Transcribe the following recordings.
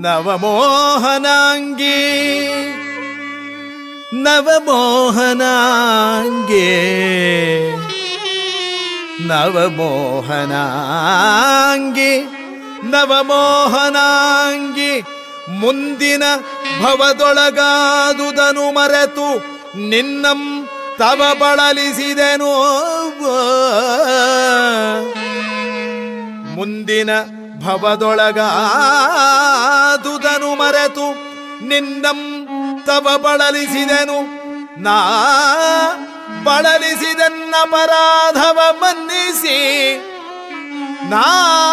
ನವಮೋಹನಾಂಗಿ ನವಮೋಹನಾಂಗೆ ನವಮೋಹನಾಂಗಿ ನವಮೋಹನಾಂಗಿ ಮುಂದಿನ ಭವದೊಳಗಾದುದನು ಮರೆತು ನಿನ್ನಂ ತವ ಬಳಲಿಸಿದೆನು ಮುಂದಿನ ಭವದೊಳಗಾದುದನು ಮರೆತು ನಿನ್ನಂ ತವ ಬಳಲಿಸಿದೆನು ನಾ ಬಳಲಿಸಿದನ್ನ ಪರಾಧವ ಮನ್ನಿಸಿ ನಾ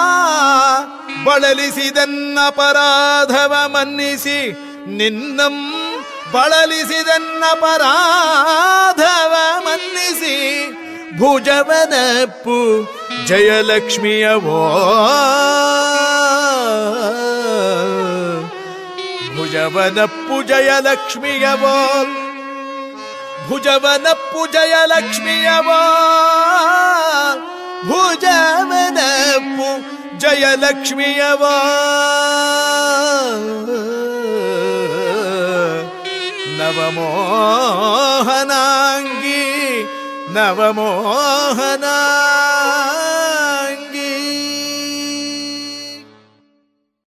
ಬಳಲಿಸಿದನ್ನ ಪರಾಧವ ಮನ್ನಿಸಿ ನಿನ್ನಂ ಬಳಲಿಸಿದನ್ನ ಪರಾಧವ ಮನ್ನಿಸಿ ಭುಜವನಪ್ಪು ಜಯಲಕ್ಷ್ಮಿಯವೋ ಭುಜವನಪ್ಪು ಜಯಲಕ್ಷ್ಮಿಯವೋ ಭುಜವನಪ್ಪು ಜಯಲಕ್ಷ್ಮಿಯವೋ ಭುಜವನಪ್ಪು ಜಯಲಕ್ಷ್ಮಿಯವೋ ನವಮೋಹನಾಂಗಿ ನವಮೋಹನಾಂಗಿ